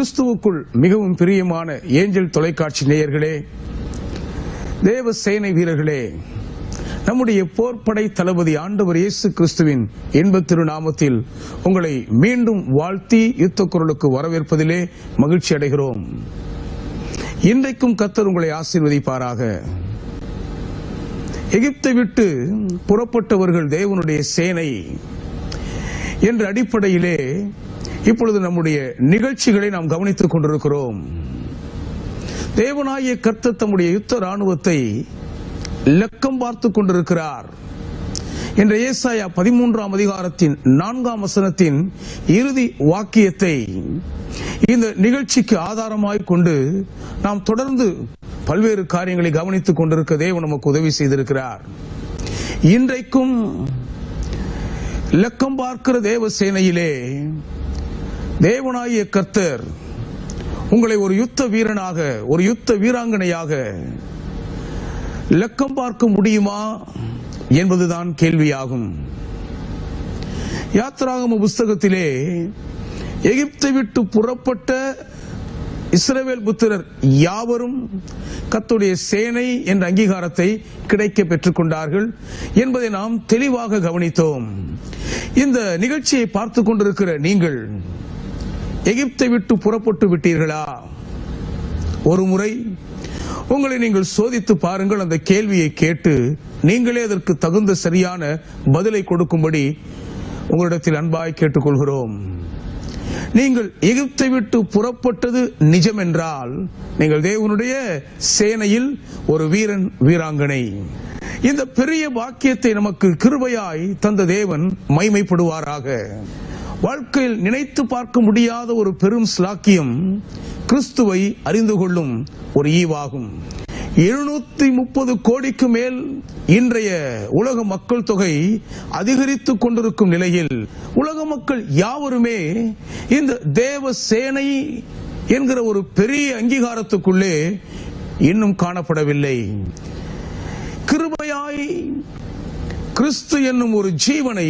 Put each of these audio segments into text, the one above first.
கிறிஸ்துவுக்குள் மிகவும் பிரியமான ஏஞ்சல் தொலைக்காட்சி நேயர்களே தேவ சேனை வீரர்களே நம்முடைய போர்ப்படை தளபதி ஆண்டவர் இயேசு கிறிஸ்துவின் இன்பத் திருநாமத்தில் உங்களை மீண்டும் வாழ்த்தி யுத்த குரலுக்கு வரவேற்பதிலே மகிழ்ச்சி அடைகிறோம் இன்றைக்கும் கத்தர் உங்களை ஆசீர்வதிப்பாராக எகிப்தை விட்டு புறப்பட்டவர்கள் தேவனுடைய சேனை என்ற அடிப்படையிலே இப்பொழுது நம்முடைய நிகழ்ச்சிகளை நாம் கவனித்துக் கொண்டிருக்கிறோம் தேவனாகிய கர்த்தர் தம்முடைய யுத்த ராணுவத்தை லக்கம் பார்த்துக் கொண்டிருக்கிறார் என்ற ஏசாயா பதிமூன்றாம் அதிகாரத்தின் நான்காம் வசனத்தின் இறுதி வாக்கியத்தை இந்த நிகழ்ச்சிக்கு ஆதாரமாய் கொண்டு நாம் தொடர்ந்து பல்வேறு காரியங்களை கவனித்துக் கொண்டிருக்க தேவன் நமக்கு உதவி செய்திருக்கிறார் இன்றைக்கும் லக்கம் பார்க்கிற தேவ சேனையிலே தேவனாகிய கர்த்தர் உங்களை ஒரு யுத்த வீரனாக ஒரு யுத்த வீராங்கனையாக லக்கம் பார்க்க முடியுமா என்பதுதான் கேள்வியாகும் யாத்ராகம புஸ்தகத்திலே எகிப்தை விட்டு புறப்பட்ட இஸ்ரவேல் புத்திரர் யாவரும் கத்துடைய சேனை என்ற அங்கீகாரத்தை கிடைக்க பெற்றுக் கொண்டார்கள் என்பதை நாம் தெளிவாக கவனித்தோம் இந்த நிகழ்ச்சியை பார்த்து கொண்டிருக்கிற நீங்கள் எகிப்தை விட்டு புறப்பட்டு விட்டீர்களா ஒரு முறை உங்களை நீங்கள் சோதித்து பாருங்கள் அந்த கேள்வியை கேட்டு நீங்களே அதற்கு தகுந்த சரியான பதிலை கொடுக்கும்படி உங்களிடத்தில் அன்பாய் கேட்டுக்கொள்கிறோம் நீங்கள் எகிப்தை விட்டு புறப்பட்டது நிஜம் என்றால் நீங்கள் தேவனுடைய சேனையில் ஒரு வீரன் வீராங்கனை இந்த பெரிய வாக்கியத்தை நமக்கு கிருபையாய் தந்த தேவன் மைமைப்படுவாராக வாழ்க்கையில் நினைத்து பார்க்க முடியாத ஒரு பெரும் ஸ்லாக்கியம் கிறிஸ்துவை அறிந்து கொள்ளும் ஒரு ஈவாகும் எழுநூத்தி முப்பது கோடிக்கு மேல் இன்றைய உலக மக்கள் தொகை அதிகரித்துக் கொண்டிருக்கும் நிலையில் உலக மக்கள் யாவருமே இந்த தேவ சேனை என்கிற ஒரு பெரிய அங்கீகாரத்துக்குள்ளே இன்னும் காணப்படவில்லை கிருபையாய் கிறிஸ்து என்னும் ஒரு ஜீவனை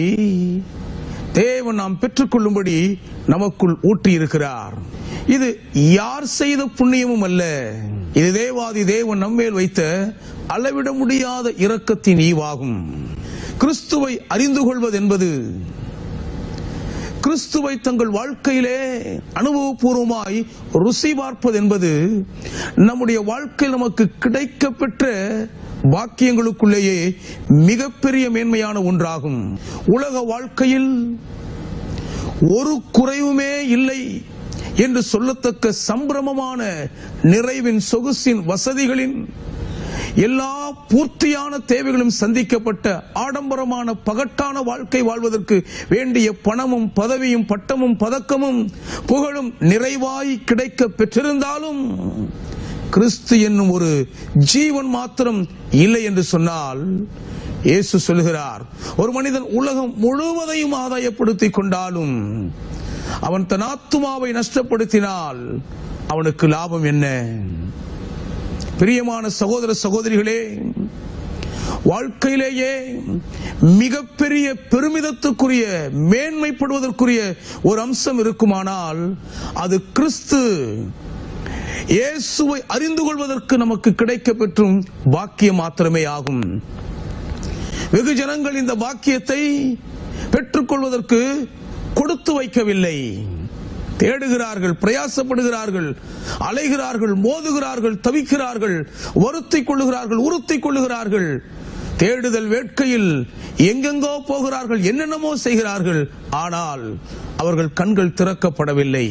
தேவன் நாம் பெற்றுக்கொள்ளும்படி நமக்குள் ஊற்றியிருக்கிறார் இது யார் செய்த புண்ணியமும் அல்ல இது தேவாதி தேவன் நம்மேல் வைத்த அளவிட முடியாத இரக்கத்தின் ஈவாகும் கிறிஸ்துவை அறிந்து கொள்வது என்பது கிறிஸ்துவை தங்கள் வாழ்க்கையிலே அனுபவபூர்வமாய் ருசி பார்ப்பது என்பது நம்முடைய வாழ்க்கையில் நமக்கு கிடைக்க பெற்ற வாக்கியங்களுக்குள்ளேயே மிகப்பெரிய மேன்மையான ஒன்றாகும் உலக வாழ்க்கையில் ஒரு குறைவுமே இல்லை என்று சொல்லத்தக்க சம்பிரமமான நிறைவின் சொகுசின் வசதிகளின் எல்லா பூர்த்தியான தேவைகளும் சந்திக்கப்பட்ட ஆடம்பரமான பகட்டான வாழ்க்கை வாழ்வதற்கு வேண்டிய பணமும் பதவியும் பட்டமும் பதக்கமும் புகழும் நிறைவாய் கிடைக்க பெற்றிருந்தாலும் கிறிஸ்து என்னும் ஒரு ஜீவன் மாத்திரம் இல்லை என்று சொன்னால் இயேசு சொல்கிறார் ஒரு மனிதன் உலகம் முழுவதையும் ஆதாயப்படுத்திக் கொண்டாலும் அவன் தன் ஆத்துமாவை நஷ்டப்படுத்தினால் அவனுக்கு லாபம் என்ன பிரியமான சகோதர சகோதரிகளே வாழ்க்கையிலேயே மிகப்பெரிய பெருமிதத்துக்குரிய மேன்மைப்படுவதற்குரிய ஒரு அம்சம் இருக்குமானால் அது கிறிஸ்து இயேசுவை அறிந்து கொள்வதற்கு நமக்கு கிடைக்க பெற்றும் பாக்கியம் மாத்திரமே ஆகும் வெகு ஜனங்கள் இந்த பாக்கியத்தை பெற்றுக்கொள்வதற்கு கொடுத்து வைக்கவில்லை தேடுகிறார்கள் பிரயாசப்படுகிறார்கள் அலைகிறார்கள் மோதுகிறார்கள் தவிக்கிறார்கள் வருத்திக் கொள்ளுகிறார்கள் உறுத்திக் கொள்ளுகிறார்கள் தேடுதல் வேட்கையில் எங்கெங்கோ போகிறார்கள் என்னென்னமோ செய்கிறார்கள் ஆனால் அவர்கள் கண்கள் திறக்கப்படவில்லை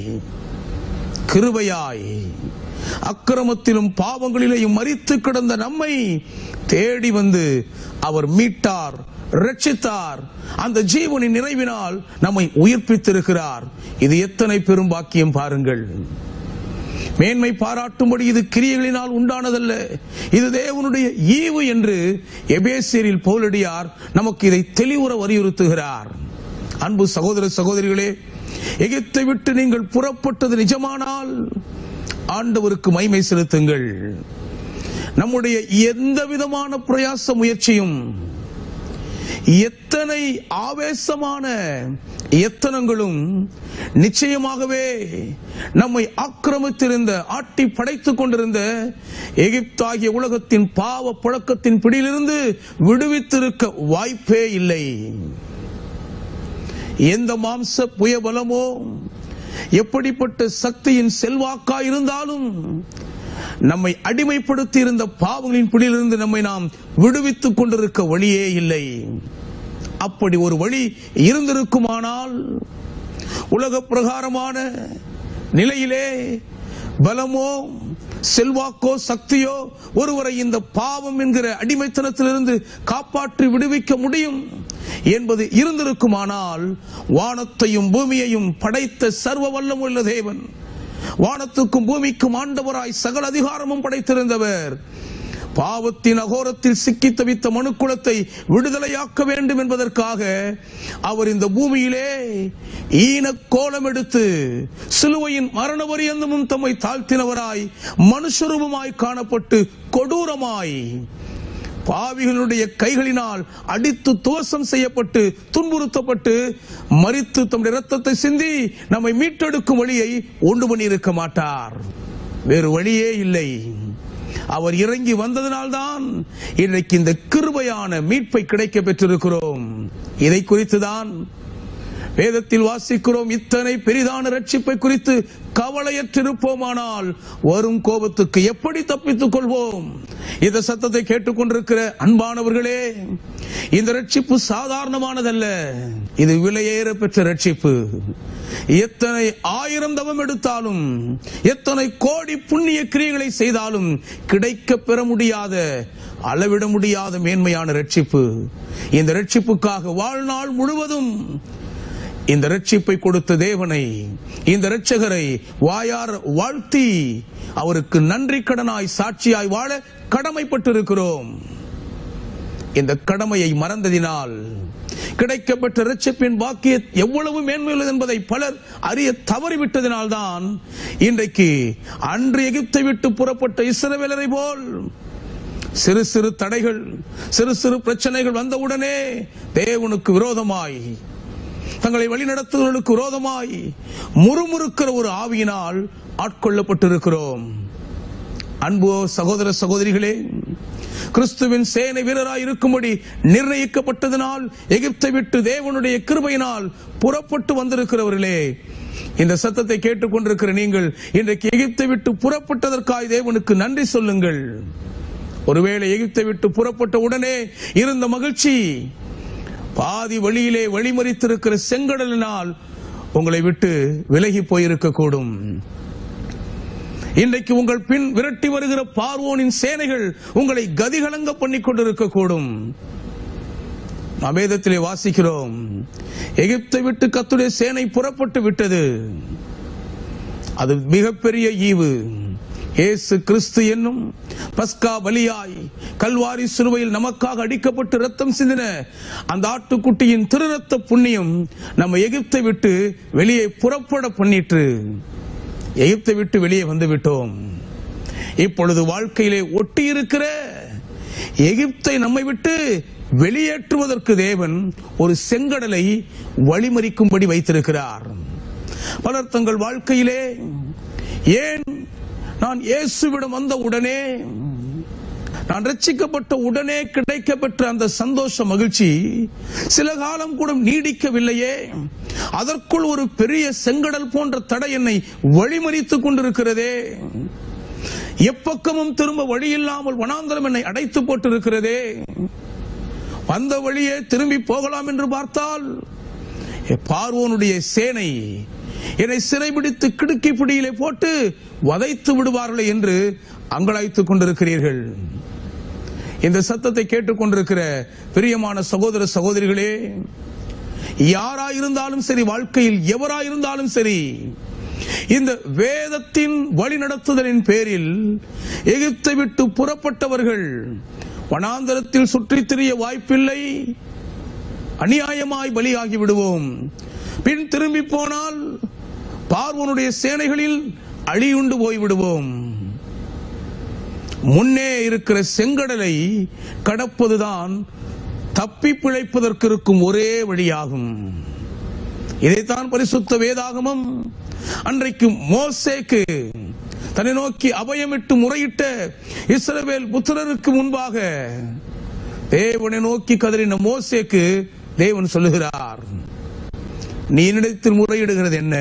கிருபையாய் அக்கிரமத்திலும் பாவங்களிலேயும் மறித்து கிடந்த நம்மை தேடி வந்து அவர் மீட்டார் ரட்சித்தார் அந்த ஜீவனின் நிறைவினால் நம்மை உயிர்ப்பித்திருக்கிறார் இது எத்தனை பெரும் பாக்கியம் பாருங்கள் மேன்மை பாராட்டும்படி இது கிரியைகளினால் உண்டானதல்ல இது தேவனுடைய ஈவு என்று எபேசியரில் பவுலடியார் நமக்கு இதை தெளிவுற வலியுறுத்துகிறார் அன்பு சகோதர சகோதரிகளே எகிப்தை விட்டு நீங்கள் புறப்பட்டது நிஜமானால் ஆண்டவருக்கு மைமை செலுத்துங்கள் நம்முடைய எந்த விதமான பிரயாச முயற்சியும் எத்தனை ஆவேசமான எத்தனங்களும் நிச்சயமாகவே நம்மை ஆக்கிரமித்திருந்த ஆட்டி படைத்துக் கொண்டிருந்த எகிப்தாகிய உலகத்தின் பாவ புழக்கத்தின் பிடியிலிருந்து விடுவித்திருக்க வாய்ப்பே இல்லை எந்த மாம்ச புயபலமோ எப்படிப்பட்ட சக்தியின் செல்வாக்கா இருந்தாலும் நம்மை அடிமைப்படுத்தி இருந்த பாவங்களின் பிடியிலிருந்து நம்மை நாம் விடுவித்துக் கொண்டிருக்க வழியே இல்லை அப்படி ஒரு வழி இருந்திருக்குமானால் உலக பிரகாரமான நிலையிலே பலமோ செல்வாக்கோ சக்தியோ ஒருவரை இந்த பாவம் என்கிற அடிமைத்தனத்திலிருந்து காப்பாற்றி விடுவிக்க முடியும் என்பது இருந்திருக்குமானால் வானத்தையும் பூமியையும் படைத்த சர்வ வல்லமுள்ள தேவன் வானத்துக்கும் பூமிக்கும் ஆண்டவராய் சகல அதிகாரமும் படைத்திருந்தவர் பாவத்தின் அகோரத்தில் சிக்கி தவித்த மனுக்குலத்தை விடுதலையாக்க வேண்டும் என்பதற்காக அவர் இந்த பூமியிலே ஈன கோலம் எடுத்து சிலுவையின் மரண பரியந்தமும் தம்மை தாழ்த்தினவராய் மனுஷரூபமாய் காணப்பட்டு கொடூரமாய் பாவிகளுடைய கைகளினால் அடித்து துவசம் செய்யப்பட்டு துன்புறுத்தப்பட்டு மரித்து தம்முடைய ரத்தத்தை சிந்தி நம்மை மீட்டெடுக்கும் வழியை உண்டு பண்ணியிருக்க மாட்டார் வேறு வழியே இல்லை அவர் இறங்கி வந்ததினால்தான் இன்றைக்கு இந்த கிருபையான மீட்பை கிடைக்க பெற்றிருக்கிறோம் இதை குறித்துதான் வேதத்தில் வாசிக்கிறோம் இத்தனை பெரிதான ரட்சிப்பை குறித்து கவலையற்றிருப்போமானால் வரும் கோபத்துக்கு எப்படி தப்பித்துக் கொள்வோம் இந்த சத்தத்தை கேட்டுக்கொண்டிருக்கிற அன்பானவர்களே இந்த ரட்சிப்பு சாதாரணமானதல்ல இது விலையேற பெற்ற ரட்சிப்பு எத்தனை ஆயிரம் தவம் எடுத்தாலும் எத்தனை கோடி புண்ணிய கிரியைகளை செய்தாலும் கிடைக்க பெற முடியாத அளவிட முடியாத மேன்மையான ரட்சிப்பு இந்த ரட்சிப்புக்காக வாழ்நாள் முழுவதும் இந்த ரட்சிப்பை கொடுத்த தேவனை இந்த இரட்சகரை வாயார் வாழ்த்தி அவருக்கு நன்றி கடனாய் சாட்சியாய் வாழ கடமைப்பட்டிருக்கிறோம் இந்த கடமையை மறந்ததினால் கிடைக்கப்பட்ட இரட்சிப்பின் பாக்கிய எவ்வளவு மேன்மையுள்ளது என்பதை பலர் அறிய தவறிவிட்டதினால்தான் இன்றைக்கு அன்று எகிப்தை விட்டு புறப்பட்ட இஸ்ரவேலரை போல் சிறு சிறு தடைகள் சிறு சிறு பிரச்சனைகள் வந்தவுடனே தேவனுக்கு விரோதமாய் தங்களை வழிநடத்துவதற்கு விரோதமாய் முறுமுறுக்கிற ஒரு ஆவியினால் ஆட்கொள்ளப்பட்டிருக்கிறோம் அன்போ சகோதர சகோதரிகளே கிறிஸ்துவின் சேனை வீரராய் இருக்கும்படி நிர்ணயிக்கப்பட்டதனால் எகிப்தை விட்டு தேவனுடைய கிருபையினால் புறப்பட்டு வந்திருக்கிறவர்களே இந்த சத்தத்தை கேட்டுக்கொண்டிருக்கிற நீங்கள் இன்றைக்கு எகிப்தை விட்டு புறப்பட்டதற்காய் தேவனுக்கு நன்றி சொல்லுங்கள் ஒருவேளை எகிப்தை விட்டு புறப்பட்ட உடனே இருந்த மகிழ்ச்சி பாதி வழியிலே வழிமறித்திருக்கிற செங்கடலினால் உங்களை விட்டு விலகி போயிருக்க கூடும் இன்றைக்கு உங்கள் பின் விரட்டி வருகிற பார்வோனின் சேனைகள் உங்களை கதிகலங்க பண்ணிக் கொண்டிருக்க கூடும் நாம் வேதத்திலே வாசிக்கிறோம் எகிப்தை விட்டு கத்துடைய சேனை புறப்பட்டு விட்டது அது மிகப்பெரிய ஈவு இயேசு கிறிஸ்து என்னும் பஸ்கா பலியாய் கல்வாரி சிலுவையில் நமக்காக அடிக்கப்பட்டு ரத்தம் சிந்தின அந்த ஆட்டுக்குட்டியின் திருரத்த புண்ணியம் நம்ம எகிப்தை விட்டு வெளியே புறப்பட பண்ணிட்டு எகிப்தை விட்டு வெளியே வந்து விட்டோம் இப்பொழுது வாழ்க்கையிலே ஒட்டி இருக்கிற எகிப்தை நம்மை விட்டு வெளியேற்றுவதற்கு தேவன் ஒரு செங்கடலை வழிமறிக்கும்படி வைத்திருக்கிறார் பலர் தங்கள் வாழ்க்கையிலே ஏன் நான் இயேசுவிடம் வந்த உடனே நான் ரட்சிக்கப்பட்ட உடனே கிடைக்கப்பெற்ற அந்த சந்தோஷ மகிழ்ச்சி சில காலம் கூட நீடிக்கவில்லையே அதற்குள் ஒரு பெரிய செங்கடல் போன்ற தடை என்னை வழிமறித்துக் கொண்டிருக்கிறதே எப்பக்கமும் திரும்ப வழி இல்லாமல் வனாந்தரம் என்னை அடைத்து போட்டிருக்கிறதே வந்த வழியே திரும்பி போகலாம் என்று பார்த்தால் பார்வோனுடைய சேனை என்னை சிறைபிடித்து கிடுக்கி பிடியிலே போட்டு வதைத்து விடுவார்களே என்று அங்கலாய்த்துக் கொண்டிருக்கிறீர்கள் இந்த சத்தத்தை கேட்டுக்கொண்டிருக்கிற பிரியமான சகோதர சகோதரிகளே யாராயிருந்தாலும் சரி வாழ்க்கையில் எவராயிருந்தாலும் சரி இந்த வேதத்தின் வழிநடத்துதலின் பேரில் எகிப்தை விட்டு புறப்பட்டவர்கள் வனாந்தரத்தில் சுற்றித் திரிய வாய்ப்பில்லை அநியாயமாய் பலியாகி விடுவோம் பின் திரும்பி போனால் பார்வனுடைய சேனைகளில் அழியுண்டு போய்விடுவோம் முன்னே இருக்கிற செங்கடலை கடப்பதுதான் தப்பி பிழைப்பதற்கு இருக்கும் ஒரே வழியாகும் இதைத்தான் பரிசுத்த வேதாகமம் அன்றைக்கு மோசேக்கு தன்னை நோக்கி அபயமிட்டு முறையிட்ட இஸ்ரவேல் புத்திரருக்கு முன்பாக தேவனை நோக்கி கதறின மோசேக்கு தேவன் சொல்லுகிறார் நீ என்னிடத்தில் முறையிடுகிறது என்ன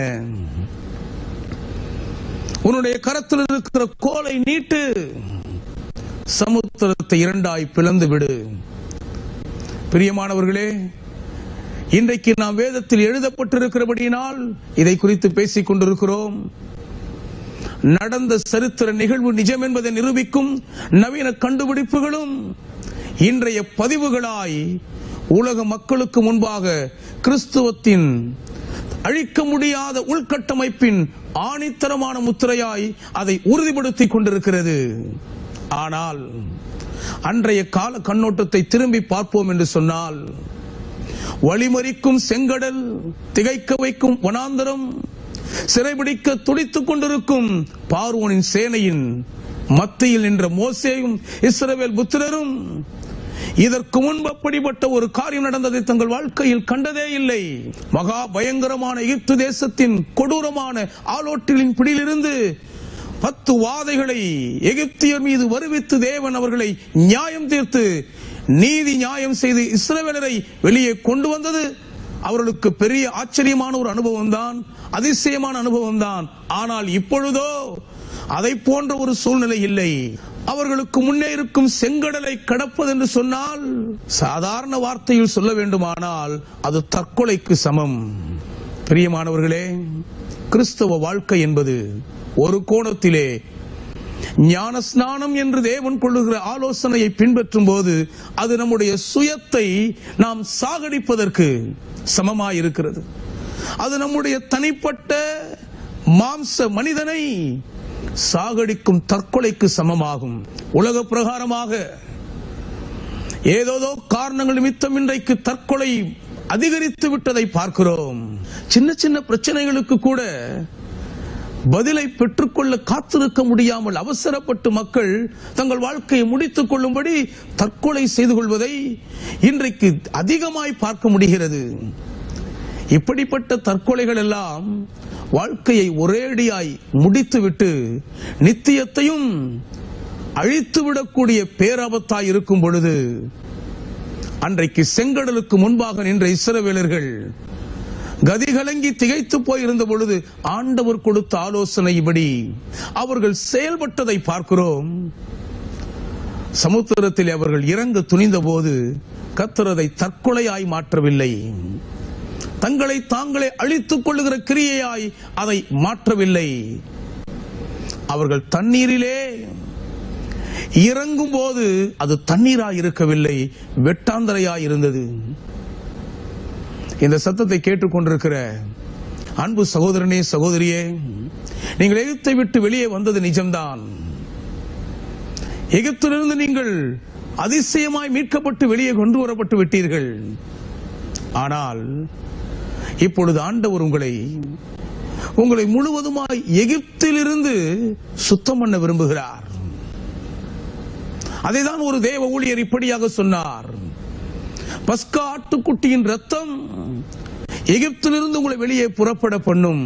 உன்னுடைய கரத்தில் இருக்கிற கோலை நீட்டு சமுத்திரத்தை இரண்டாய் பிளந்து விடு பிரியமானவர்களே இன்றைக்கு நாம் வேதத்தில் எழுதப்பட்டிருக்கிறபடியினால் இதை குறித்து பேசிக் கொண்டிருக்கிறோம் நடந்த சரித்திர நிகழ்வு நிஜம் என்பதை நிரூபிக்கும் நவீன கண்டுபிடிப்புகளும் இன்றைய பதிவுகளாய் உலக மக்களுக்கு முன்பாக கிறிஸ்துவத்தின் அழிக்க முடியாத உள்கட்டமைப்பின் ஆணித்தரமான முத்திரையாய் அதை உறுதிப்படுத்திக் கொண்டிருக்கிறது ஆனால் அன்றைய கால கண்ணோட்டத்தை திரும்பி பார்ப்போம் என்று சொன்னால் வழிமறிக்கும் செங்கடல் திகைக்க வைக்கும் வனாந்தரம் சிறைபிடிக்க துடித்துக் கொண்டிருக்கும் பார்வோனின் சேனையின் மத்தியில் நின்ற மோசேயும் இஸ்ரவேல் புத்திரரும் இதற்கு முன்பு அப்படிப்பட்ட ஒரு காரியம் நடந்ததை தங்கள் வாழ்க்கையில் கண்டதே இல்லை மகா பயங்கரமான எகிப்து தேசத்தின் கொடூரமான ஆலோட்டிலின் பிடியிலிருந்து பத்து வாதைகளை எகிப்தியர் மீது வருவித்து தேவன் அவர்களை நியாயம் தீர்த்து நீதி நியாயம் செய்து இஸ்ரவேலரை வெளியே கொண்டு வந்தது அவர்களுக்கு பெரிய ஆச்சரியமான ஒரு அனுபவம் தான் அதிசயமான அனுபவம் தான் ஆனால் இப்பொழுதோ அதை போன்ற ஒரு சூழ்நிலை இல்லை அவர்களுக்கு முன்னே இருக்கும் செங்கடலை கடப்பது என்று சொன்னால் சாதாரண வார்த்தையில் சொல்ல வேண்டுமானால் அது தற்கொலைக்கு சமம் பிரியமானவர்களே கிறிஸ்தவ வாழ்க்கை என்பது ஒரு கோணத்திலே ஞான ஸ்நானம் என்று தேவன் கொள்ளுகிற ஆலோசனையை பின்பற்றும் போது அது நம்முடைய சுயத்தை நாம் சாகடிப்பதற்கு சமமாயிருக்கிறது அது நம்முடைய தனிப்பட்ட மாம்ச மனிதனை சாகடிக்கும் தற்கொலைக்கு சமமாகும் உலக பிரகாரமாக ஏதோதோ காரணங்கள் நிமித்தம் இன்றைக்கு தற்கொலை அதிகரித்து விட்டதை பார்க்கிறோம் சின்ன சின்ன பிரச்சனைகளுக்கு கூட பதிலை பெற்றுக்கொள்ள காத்திருக்க முடியாமல் அவசரப்பட்டு மக்கள் தங்கள் வாழ்க்கையை முடித்துக் கொள்ளும்படி தற்கொலை செய்து கொள்வதை இன்றைக்கு அதிகமாய் பார்க்க முடிகிறது இப்படிப்பட்ட தற்கொலைகள் எல்லாம் வாழ்க்கையை ஒரேடியாய் முடித்துவிட்டு நித்தியத்தையும் அழித்துவிடக்கூடிய பேராபத்தாய் இருக்கும் பொழுது அன்றைக்கு செங்கடலுக்கு முன்பாக நின்ற இஸ்ரவேலர்கள் கதிகலங்கி திகைத்து போயிருந்த பொழுது ஆண்டவர் கொடுத்த ஆலோசனைப்படி அவர்கள் செயல்பட்டதை பார்க்கிறோம் சமுத்திரத்தில் அவர்கள் இறங்க துணிந்த போது கத்திரதை தற்கொலையாய் மாற்றவில்லை தங்களை தாங்களே அழித்துக் கொள்ளுகிற கிரியையாய் அதை மாற்றவில்லை அவர்கள் தண்ணீரிலே இறங்கும் போது அது தண்ணீராய் இருக்கவில்லை வெட்டாந்தரையாய் இருந்தது இந்த சத்தத்தை கேட்டுக்கொண்டிருக்கிற அன்பு சகோதரனே சகோதரியே நீங்கள் எகிப்தை விட்டு வெளியே வந்தது நிஜம்தான் எகிப்திலிருந்து நீங்கள் அதிசயமாய் மீட்கப்பட்டு வெளியே கொண்டு வரப்பட்டு விட்டீர்கள் ஆனால் இப்பொழுது ஆண்டவர் உங்களை உங்களை முழுவதுமாய் எகிப்திலிருந்து சுத்தம் பண்ண விரும்புகிறார் அதைதான் ஒரு தேவ ஊழியர் இப்படியாக சொன்னார் பஸ்கா ஆட்டுக்குட்டியின் ரத்தம் எகிப்திலிருந்து உங்களை வெளியே புறப்பட பண்ணும்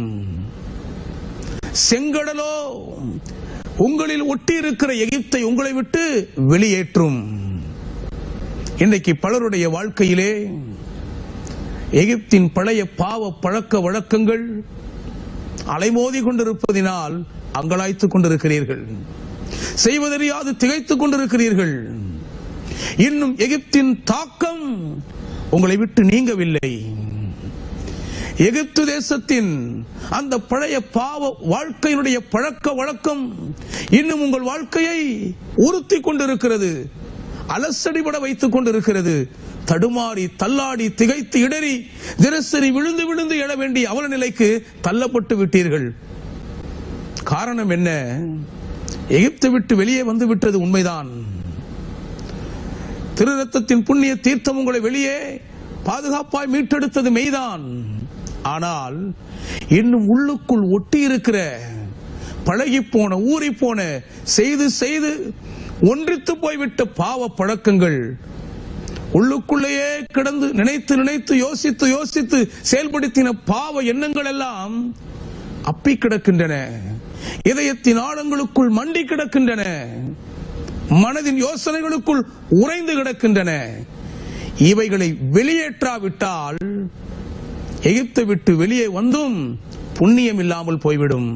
செங்கடலோ உங்களில் ஒட்டி இருக்கிற எகிப்தை உங்களை விட்டு வெளியேற்றும் இன்றைக்கு பலருடைய வாழ்க்கையிலே எகிப்தின் பழைய பாவ பழக்க வழக்கங்கள் அலைமோதி கொண்டிருப்பதினால் அங்கலாய்த்துக் கொண்டிருக்கிறீர்கள் செய்வதறியாது திகைத்துக் கொண்டிருக்கிறீர்கள் இன்னும் எகிப்தின் தாக்கம் உங்களை விட்டு நீங்கவில்லை எகிப்து தேசத்தின் அந்த பழைய பாவ வாழ்க்கையினுடைய பழக்க வழக்கம் இன்னும் உங்கள் வாழ்க்கையை உறுத்தி கொண்டிருக்கிறது அலசடிபட வைத்துக் கொண்டிருக்கிறது தடுமாறி தள்ளாடி திகைத்து இடறி தினசரி விழுந்து விழுந்து எழ வேண்டிய அவல நிலைக்கு தள்ளப்பட்டு விட்டீர்கள் காரணம் என்ன எகிப்தை விட்டு வெளியே வந்து விட்டது உண்மைதான் திருரத்தத்தின் புண்ணிய தீர்த்தம் உங்களை வெளியே பாதுகாப்பாய் மீட்டெடுத்தது மெய்தான் ஆனால் இன்னும் உள்ளுக்குள் ஒட்டி இருக்கிற பழகி போன ஊறி போன செய்து செய்து ஒன்றித்து போய்விட்ட பாவ பழக்கங்கள் உள்ளுக்குள்ளேயே கிடந்து நினைத்து நினைத்து யோசித்து யோசித்து செயல்படுத்தின பாவ எண்ணங்கள் எல்லாம் அப்பி கிடக்கின்றன இதயத்தின் ஆழங்களுக்குள் மண்டி கிடக்கின்றன மனதின் யோசனைகளுக்குள் உறைந்து கிடக்கின்றன இவைகளை வெளியேற்றாவிட்டால் எகிப்தை விட்டு வெளியே வந்தும் புண்ணியம் இல்லாமல் போய்விடும்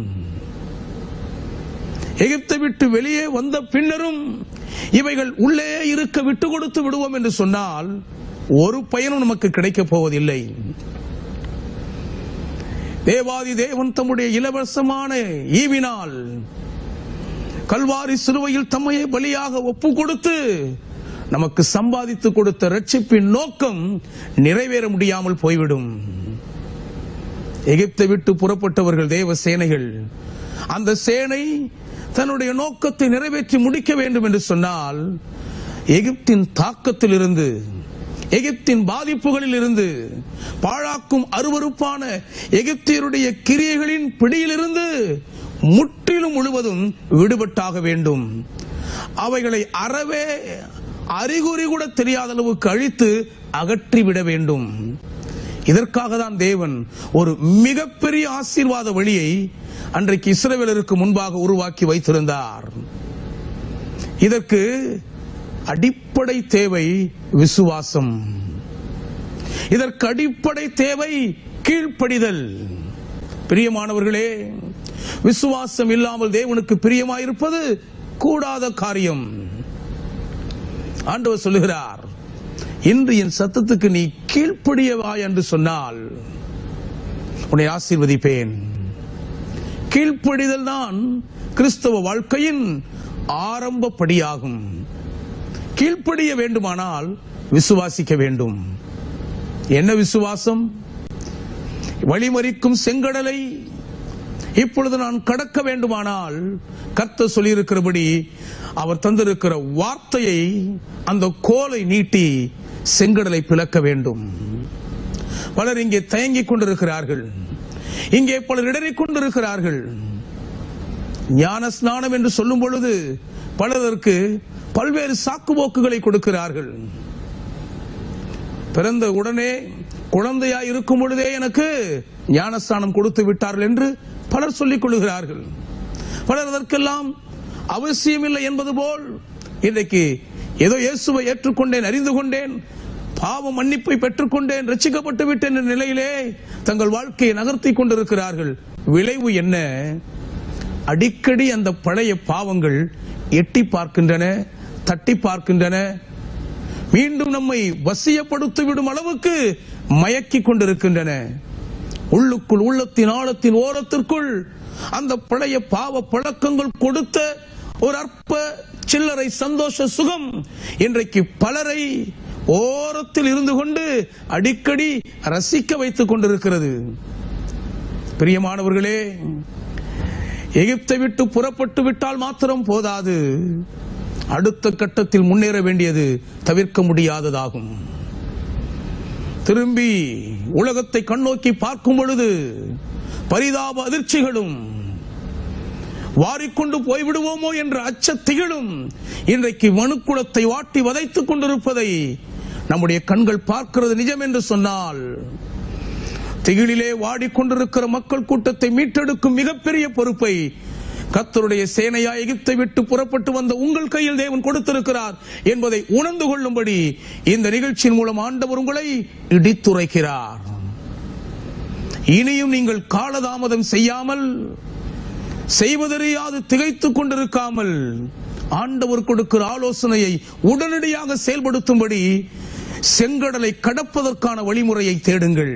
எகிப்தை விட்டு வெளியே வந்த பின்னரும் இவைகள் உள்ளே இருக்க விட்டு கொடுத்து விடுவோம் என்று சொன்னால் ஒரு பயனும் நமக்கு கிடைக்கப் போவதில்லை தேவாதி தேவன் தம்முடைய இலவசமான ஈவினால் கல்வாரி சிலுவையில் தம்மையே பலியாக ஒப்பு கொடுத்து நமக்கு சம்பாதித்து கொடுத்த ரட்சிப்பின் நோக்கம் நிறைவேற முடியாமல் போய்விடும் எகிப்தை விட்டு புறப்பட்டவர்கள் தேவ சேனைகள் அந்த சேனை தன்னுடைய நோக்கத்தை நிறைவேற்றி முடிக்க வேண்டும் என்று சொன்னால் எகிப்தின் தாக்கத்தில் இருந்து எகிப்தின் பாதிப்புகளில் இருந்து பாழாக்கும் அருவருப்பான எகிப்தியருடைய கிரியைகளின் பிடியிலிருந்து முற்றிலும் முழுவதும் விடுபட்டாக வேண்டும் அவைகளை அறவே அறிகுறி கூட தெரியாத அளவுக்கு அழித்து அகற்றிவிட வேண்டும் இதற்காக தான் தேவன் ஒரு மிகப்பெரிய ஆசீர்வாத வழியை அன்றைக்கு இஸ்ரவேலருக்கு முன்பாக உருவாக்கி வைத்திருந்தார் இதற்கு அடிப்படை தேவை விசுவாசம் இதற்கு அடிப்படை தேவை கீழ்ப்படிதல் பிரியமானவர்களே விசுவாசம் இல்லாமல் தேவனுக்கு பிரியமாயிருப்பது கூடாத காரியம் ஆண்டவர் சொல்லுகிறார் இன்று என் சத்தத்துக்கு நீ கீழ்ப்படியவா என்று சொன்னால் உன்னை ஆசீர்வதிப்பேன் கீழ்ப்படிதல் தான் கிறிஸ்தவ வாழ்க்கையின் ஆரம்ப படியாகும் கீழ்ப்படிய வேண்டுமானால் விசுவாசிக்க வேண்டும் என்ன விசுவாசம் வழிமறிக்கும் செங்கடலை இப்பொழுது நான் கடக்க வேண்டுமானால் கர்த்தர் சொல்லியிருக்கிறபடி அவர் தந்திருக்கிற வார்த்தையை அந்த கோலை நீட்டி செங்கடலை பிளக்க வேண்டும் பலர் இங்கே தயங்கிக் கொண்டிருக்கிறார்கள் இங்கே பலர் இடறிக் கொண்டிருக்கிறார்கள் ஞான ஸ்நானம் என்று சொல்லும் பொழுது பலருக்கு பல்வேறு சாக்குபோக்குகளை கொடுக்கிறார்கள் பிறந்த உடனே குழந்தையாய் இருக்கும் பொழுதே எனக்கு ஞானஸ்தானம் கொடுத்து விட்டார்கள் என்று பலர் சொல்லிக் கொள்கிறார்கள் பலர் அதற்கெல்லாம் அவசியமில்லை என்பது போல் இன்றைக்கு ஏதோ இயேசுவை ஏற்றுக்கொண்டேன் அறிந்து கொண்டேன் பாவ மன்னிப்பை பெற்றுக்கொண்டேன் ரட்சிக்கப்பட்டு விட்டேன் என்ற நிலையிலே தங்கள் வாழ்க்கையை நகர்த்தி கொண்டிருக்கிறார்கள் விளைவு என்ன அடிக்கடி அந்த பழைய பாவங்கள் எட்டி பார்க்கின்றன தட்டி பார்க்கின்றன மீண்டும் நம்மை வசியப்படுத்தி விடும் அளவுக்கு மயக்கி கொண்டிருக்கின்றன உள்ளுக்குள் உள்ளத்தின் ஆழத்தின் ஓரத்திற்குள் அந்த பழைய பாவ பழக்கங்கள் கொடுத்த ஒரு அற்ப சில்லறை சந்தோஷ சுகம் இன்றைக்கு பலரை ஓரத்தில் இருந்து கொண்டு அடிக்கடி ரசிக்க வைத்துக் கொண்டிருக்கிறது பிரியமானவர்களே எகிப்தை விட்டு புறப்பட்டு விட்டால் மாத்திரம் போதாது அடுத்த கட்டத்தில் முன்னேற வேண்டியது தவிர்க்க முடியாததாகும் திரும்பி உலகத்தை கண்ணோக்கி பார்க்கும் பொழுது பரிதாப அதிர்ச்சிகளும் வாரிக்கொண்டு போய்விடுவோமோ என்ற அச்ச திகிலும் இன்றைக்கு மனுக்குலத்தை வாட்டி வதைத்துக் கொண்டிருப்பதை நம்முடைய கண்கள் பார்க்கிறது நிஜம் என்று சொன்னால் திகிலிலே வாடிக்கொண்டிருக்கிற மக்கள் கூட்டத்தை மீட்டெடுக்கும் மிகப்பெரிய பொறுப்பை கத்தருடைய சேனையா எகிப்தை விட்டு புறப்பட்டு வந்த உங்கள் கையில் தேவன் கொடுத்திருக்கிறார் என்பதை உணர்ந்து கொள்ளும்படி இந்த நிகழ்ச்சியின் மூலம் ஆண்டவர் உங்களை இடித்துரைக்கிறார் இனியும் நீங்கள் காலதாமதம் செய்யாமல் செய்வதறியாது திகைத்துக் கொண்டிருக்காமல் ஆண்டவர் கொடுக்கிற ஆலோசனையை உடனடியாக செயல்படுத்தும்படி செங்கடலை கடப்பதற்கான வழிமுறையை தேடுங்கள்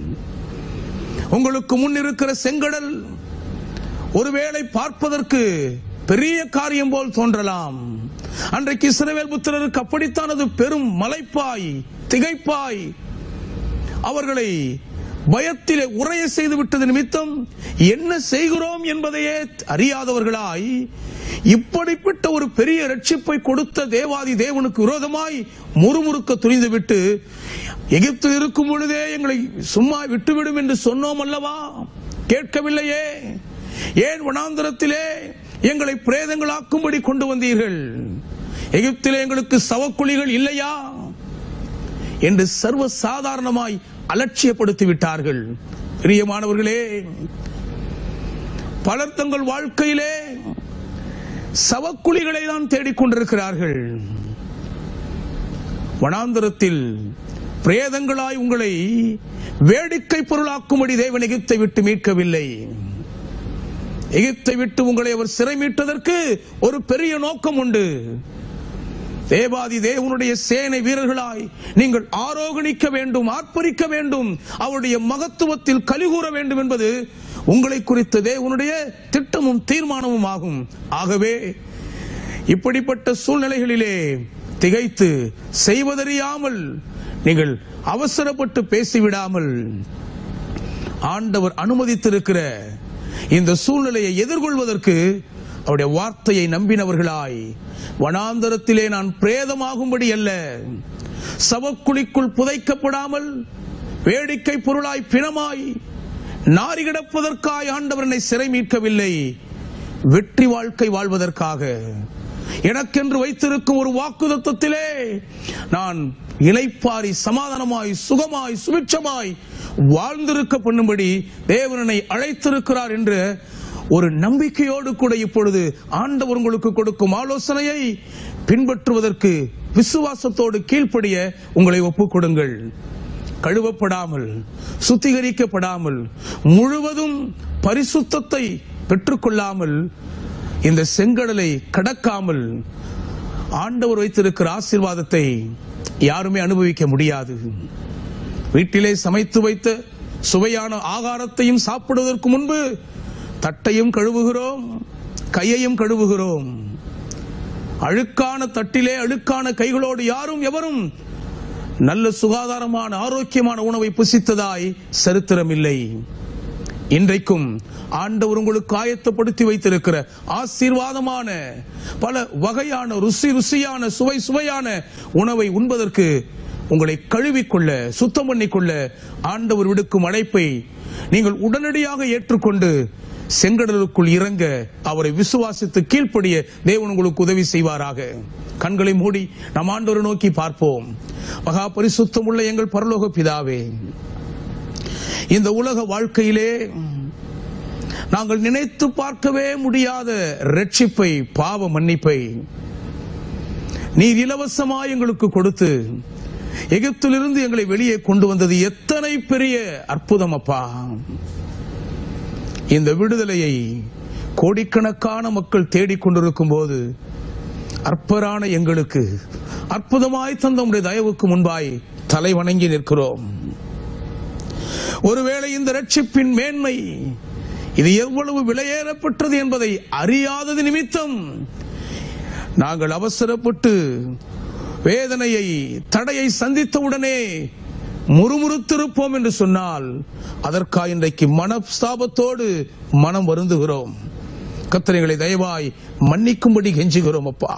உங்களுக்கு முன் இருக்கிற செங்கடல் ஒருவேளை பார்ப்பதற்கு பெரிய காரியம் போல் தோன்றலாம் அன்றைக்கு இஸ்ரவேல் புத்திரருக்கு அப்படித்தான் அது பெரும் மலைப்பாய் திகைப்பாய் அவர்களை பயத்திலே உரைய செய்து விட்டது நிமித்தம் என்ன செய்கிறோம் என்பதையே அறியாதவர்களாய் இப்படிப்பட்ட ஒரு பெரிய ரட்சிப்பை கொடுத்த தேவாதி தேவனுக்கு விரோதமாய் முறுமுறுக்க துணிந்துவிட்டு எகிப்தில் இருக்கும் பொழுதே எங்களை சும்மா விட்டுவிடும் என்று சொன்னோம் அல்லவா கேட்கவில்லையே ஏன் வனாந்தரத்திலே எங்களை பிரேதங்களாக்கும்படி கொண்டு வந்தீர்கள் எகிப்திலே எங்களுக்கு சவக்குழிகள் இல்லையா என்று சர்வ சாதாரணமாய் அலட்சியப்படுத்தி விட்டார்கள் பிரியமானவர்களே பலர் தங்கள் வாழ்க்கையிலே சவக்குழிகளை தான் தேடிக்கொண்டிருக்கிறார்கள் வனாந்தரத்தில் பிரேதங்களாய் உங்களை வேடிக்கை பொருளாக்கும்படி தேவன் எகிப்தை விட்டு மீட்கவில்லை எகிப்தை விட்டு உங்களை அவர் சிறை மீட்டதற்கு ஒரு பெரிய நோக்கம் உண்டு தேவாதி தேவனுடைய சேனை வீரர்களாய் நீங்கள் ஆரோகணிக்க வேண்டும் ஆர்ப்பரிக்க வேண்டும் அவருடைய மகத்துவத்தில் கலிகூற வேண்டும் என்பது உங்களை குறித்த தேவனுடைய திட்டமும் தீர்மானமும் ஆகும் ஆகவே இப்படிப்பட்ட சூழ்நிலைகளிலே திகைத்து செய்வதறியாமல் நீங்கள் அவசரப்பட்டு பேசிவிடாமல் ஆண்டவர் அனுமதித்திருக்கிற இந்த சூழ்நிலையை எதிர்கொள்வதற்கு அவருடைய வார்த்தையை நம்பினவர்களாய் வனாந்தரத்திலே நான் பிரேதமாகும்படி அல்ல சவக்குழிக்குள் புதைக்கப்படாமல் வேடிக்கை பொருளாய் பிணமாய் நாரி கிடப்பதற்காய் ஆண்டவர் என்னை சிறை மீட்கவில்லை வெற்றி வாழ்க்கை வாழ்வதற்காக எனக்கென்று வைத்திருக்கும் ஒரு வாக்குதத்தத்திலே நான் இலைப்பாரி சமாதானமாய் சுகமாய் சுபிட்சமாய் வாழ்ந்திருக்க பண்ணும்படி தேவனனை அழைத்திருக்கிறார் என்று ஒரு நம்பிக்கையோடு கூட இப்பொழுது ஆண்டவர் உங்களுக்கு கொடுக்கும் ஆலோசனையை பின்பற்றுவதற்கு விசுவாசத்தோடு கீழ்ப்படிய உங்களை ஒப்புக் கொடுங்கள் கழுவப்படாமல் சுத்திகரிக்கப்படாமல் முழுவதும் பரிசுத்தத்தை பெற்றுக்கொள்ளாமல் இந்த செங்கடலை கடக்காமல் ஆண்டவர் வைத்திருக்கிற ஆசீர்வாதத்தை யாருமே அனுபவிக்க முடியாது வீட்டிலே சமைத்து வைத்த சுவையான ஆகாரத்தையும் சாப்பிடுவதற்கு முன்பு தட்டையும் கழுவுகிறோம் கையையும் கழுவுகிறோம் அழுக்கான தட்டிலே அழுக்கான கைகளோடு யாரும் எவரும் நல்ல சுகாதாரமான ஆரோக்கியமான உணவை புசித்ததாய் சரித்திரம் இல்லை இன்றைக்கும் ஆண்டவர் உங்களுக்கு ஆயத்தப்படுத்தி வைத்திருக்கிற ஆசீர்வாதமான பல வகையான ருசி ருசியான சுவை சுவையான உணவை உண்பதற்கு உங்களை கழுவிக்கொள்ள சுத்தம் பண்ணிக்கொள்ள ஆண்டவர் விடுக்கும் அழைப்பை நீங்கள் உடனடியாக ஏற்றுக்கொண்டு செங்கடலுக்குள் இறங்க அவரை விசுவாசித்து கீழ்ப்படிய தேவன் உங்களுக்கு உதவி செய்வாராக கண்களை மூடி நம் ஆண்டவரை நோக்கி பார்ப்போம் மகா பரிசுத்தம் உள்ள எங்கள் பரலோக பிதாவே இந்த உலக வாழ்க்கையிலே நாங்கள் நினைத்து பார்க்கவே முடியாத ரட்சிப்பை பாவ மன்னிப்பை நீர் இலவசமாய் எங்களுக்கு கொடுத்து எகிப்திலிருந்து எங்களை வெளியே கொண்டு வந்தது எத்தனை பெரிய அற்புதம் அப்பா இந்த விடுதலையை கோடிக்கணக்கான மக்கள் தேடிக்கொண்டிருக்கும் போது அற்பரான எங்களுக்கு அற்புதமாய் தந்த உடைய தயவுக்கு முன்பாய் தலை வணங்கி நிற்கிறோம் ஒருவேளை இந்த ரட்சிப்பின் மேன்மை இது எவ்வளவு விலையேறப்பட்டது என்பதை அறியாதது நிமித்தம் நாங்கள் அவசரப்பட்டு வேதனையை தடையை சந்தித்தவுடனே முறுமுறுத்திருப்போம் என்று சொன்னால் அதற்காக இன்றைக்கு மனஸ்தாபத்தோடு மனம் வருந்துகிறோம் கத்திரைகளை தயவாய் மன்னிக்கும்படி கெஞ்சுகிறோம் அப்பா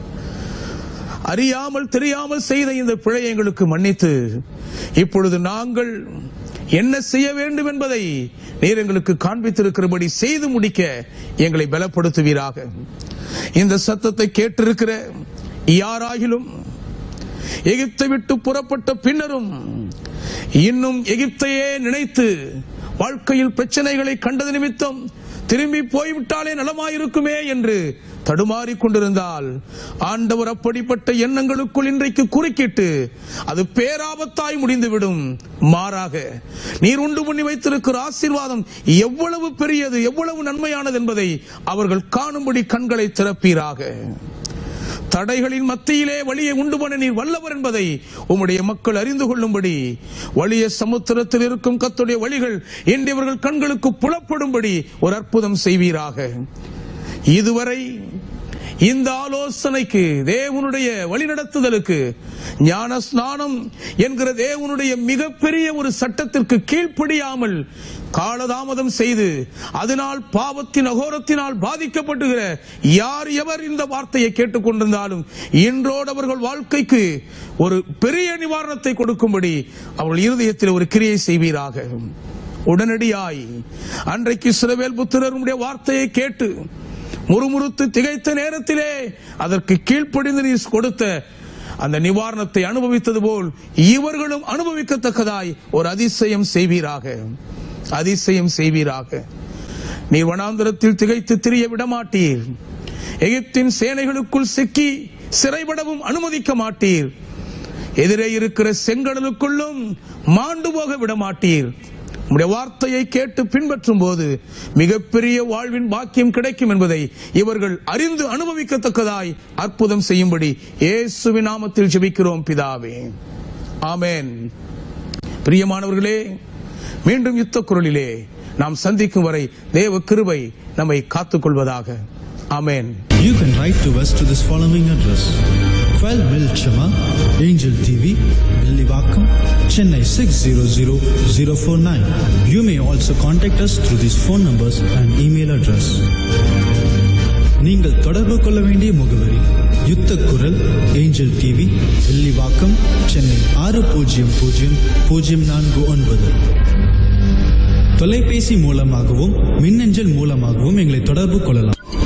அறியாமல் தெரியாமல் செய்த இந்த பிழையை எங்களுக்கு மன்னித்து இப்பொழுது நாங்கள் என்ன செய்ய வேண்டும் என்பதை நீர் எங்களுக்கு காண்பித்திருக்கிறபடி செய்து முடிக்க எங்களை பலப்படுத்துவீராக இந்த சத்தத்தை கேட்டிருக்கிற யாராகிலும் எகிப்தை விட்டு புறப்பட்ட பின்னரும் இன்னும் எகிப்தையே நினைத்து வாழ்க்கையில் பிரச்சனைகளை கண்டது நிமித்தம் திரும்பி போய்விட்டாலே நலமாயிருக்குமே என்று தடுமாறிக் கொண்டிருந்தால் ஆண்டவர் அப்படிப்பட்ட எண்ணங்களுக்குள் இன்றைக்கு குறுக்கிட்டு அது பேராபத்தாய் முடிந்துவிடும் மாறாக நீர் உண்டு பண்ணி வைத்திருக்கிற ஆசீர்வாதம் எவ்வளவு பெரியது எவ்வளவு நன்மையானது என்பதை அவர்கள் காணும்படி கண்களை திறப்பீராக தடைகளின் மத்தியிலே வழியை உண்டு பண்ண நீர் வல்லவர் என்பதை உம்முடைய மக்கள் அறிந்து கொள்ளும்படி வலிய சமுத்திரத்தில் இருக்கும் கத்துடைய வழிகள் இன்றையவர்கள் கண்களுக்கு புலப்படும்படி ஒரு அற்புதம் செய்வீராக இதுவரை இந்த ஆலோசனைக்கு தேவனுடைய வழிநடத்துதலுக்கு ஞான ஸ்நானம் என்கிற தேவனுடைய மிகப்பெரிய ஒரு சட்டத்திற்கு கீழ்ப்படியாமல் காலதாமதம் செய்து அதனால் பாவத்தின் அகோரத்தினால் பாதிக்கப்படுகிற யார் எவர் இந்த வார்த்தையை கேட்டுக்கொண்டிருந்தாலும் இன்றோடு அவர்கள் வாழ்க்கைக்கு ஒரு பெரிய நிவாரணத்தை கொடுக்கும்படி அவர்கள் இருதயத்தில் ஒரு கிரியை செய்வீராக உடனடியாய் அன்றைக்கு சிலவேல் புத்திரருடைய வார்த்தையை கேட்டு முறுமுறுத்து திகைத்த நேரத்திலே அதற்கு கீழ்ப்படிந்து நீ கொடுத்த அந்த நிவாரணத்தை அனுபவித்தது போல் இவர்களும் அனுபவிக்கத்தக்கதாய் ஒரு அதிசயம் செய்வீராக அதிசயம் செய்வீராக நீ வனாந்தரத்தில் திகைத்து திரிய விடமாட்டீர் எகிப்தின் சேனைகளுக்குள் சிக்கி சிறைபடவும் அனுமதிக்க மாட்டீர் எதிரே இருக்கிற செங்கடலுக்குள்ளும் மாண்டு போக விடமாட்டீர் உம்முடைய வார்த்தையை கேட்டு பின்பற்றும் போது மிகப்பெரிய வாழ்வின் பாக்கியம் கிடைக்கும் என்பதை இவர்கள் அறிந்து அனுபவிக்கத்தக்கதாய் அற்புதம் செய்யும்படி இயேசுவின் நாமத்தில் ஜெபிக்கிறோம் பிதாவே ஆமென் பிரியமானவர்களே மீண்டும் யுத்த குரலிலே நாம் சந்திக்கும் வரை தேவ கிருபை நம்மை காத்துக் ஆமென் You can write to us to this following address 12 Milchama, Angel TV, Millivakkam, Chennai 600049. You may also contact us through these phone numbers and email address. நீங்கள் தொடர்பு கொள்ள வேண்டிய முகவரி யுத்த குரல் ஏஞ்சல் டிவி வெள்ளிவாக்கம் சென்னை ஆறு பூஜ்ஜியம் பூஜ்ஜியம் பூஜ்ஜியம் நான்கு ஒன்பது தொலைபேசி மூலமாகவும் மின்னஞ்சல் மூலமாகவும் எங்களை தொடர்பு கொள்ளலாம்